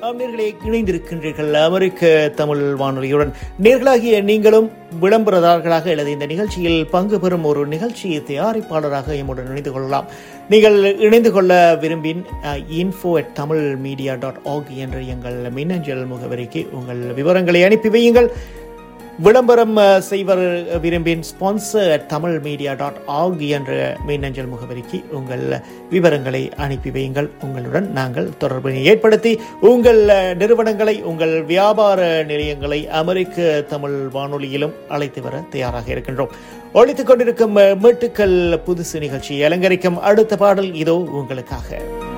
ஆம் நேர்களே இணைந்திருக்கின்றீர்கள் அமெரிக்க தமிழ் வானொலியுடன் நேர்களாகிய நீங்களும் விளம்பரதாரர்களாக அல்லது இந்த நிகழ்ச்சியில் பங்கு பெறும் ஒரு நிகழ்ச்சி தயாரிப்பாளராக எம்முடன் இணைந்து கொள்ளலாம் நீங்கள் இணைந்து கொள்ள விரும்பின் info at Tamil media dot org என்ற எங்கள் மின்னஞ்சல் முகவரிக்கு உங்கள் விவரங்களை அனுப்பி வையுங்கள் விளம்பரம் அஹ், செய்வர் விரும்பின் sponsor Tamil media dot org என்ற மின்னஞ்சல் முகவரிக்கு உங்கள் விவரங்களை அனுப்பி வையுங்கள் உங்களுடன் நாங்கள் தொடர்பினை ஏற்படுத்தி உங்கள் அஹ், நிறுவனங்களை உங்கள் வியாபார நிலையங்களை அமெரிக்க தமிழ் வானொலியிலும் அழைத்து வர தயாராக இருக்கின்றோம் ஒழித்துக் கொண்டிருக்கும் அஹ், மீட்டுக்கள் புதுசு நிகழ்ச்சி அலங்கரிக்கும் அடுத்த பாடல் இதோ உங்களுக்காக